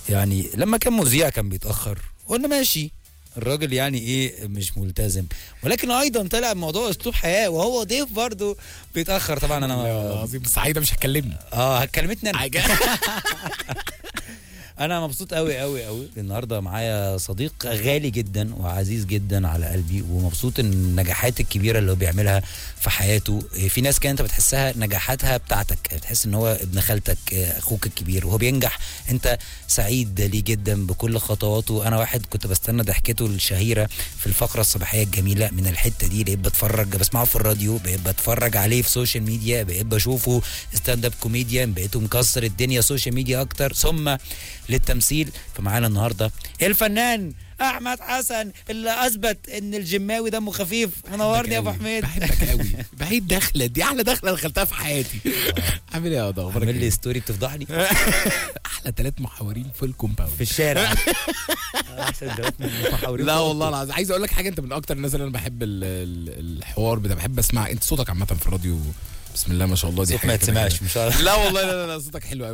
يعني لما كان مذيع كان بيتاخر قلنا ماشي الراجل يعني ايه مش ملتزم ولكن ايضا طلع الموضوع اسلوب حياه وهو ضيف برضه بيتاخر طبعا والله انا العظيم سعيده مش هتكلمني اه كلمتني انا حاجه انا مبسوط قوي قوي قوي النهارده معايا صديق غالي جدا وعزيز جدا على قلبي ومبسوط ان النجاحات الكبيره اللي هو بيعملها في حياته إيه، في ناس كده انت بتحسها نجاحاتها بتاعتك بتحس ان هو ابن خالتك إيه، اخوك الكبير وهو بينجح انت سعيد ليه جدا بكل خطواته انا واحد كنت بستنى ضحكته الشهيره في الفقره الصباحيه الجميله من الحته دي بقيت بتفرج بسمعه في الراديو بقيت بتفرج عليه في سوشيال ميديا بقيت بشوفه ستاند اب كوميديان بقيته مكسر الدنيا سوشيال ميديا اكتر ثم للتمثيل فمعانا النهارده الفنان احمد حسن اللي اثبت ان الجماوي دمه خفيف منورني يا ابو حميد بحبك قوي بعيد دخله دي احلى دخله دخلتها في حياتي عامل ايه يا ده اخبارك عامل لي إيه؟ ستوري بتفضحني احلى ثلاث محاورين في الكومباوند في الشارع احسن ثلاث محاورين لا والله العظيم عايز اقول لك حاجه انت من اكتر الناس اللي انا بحب ال- ال- الحوار بتاع بحب اسمع انت صوتك عامه في الراديو بسم الله ما شاء الله دي صوت حاجه ما كده يتسمعش جميلة. مش عارف لا والله لا لا, لا صوتك حلو قوي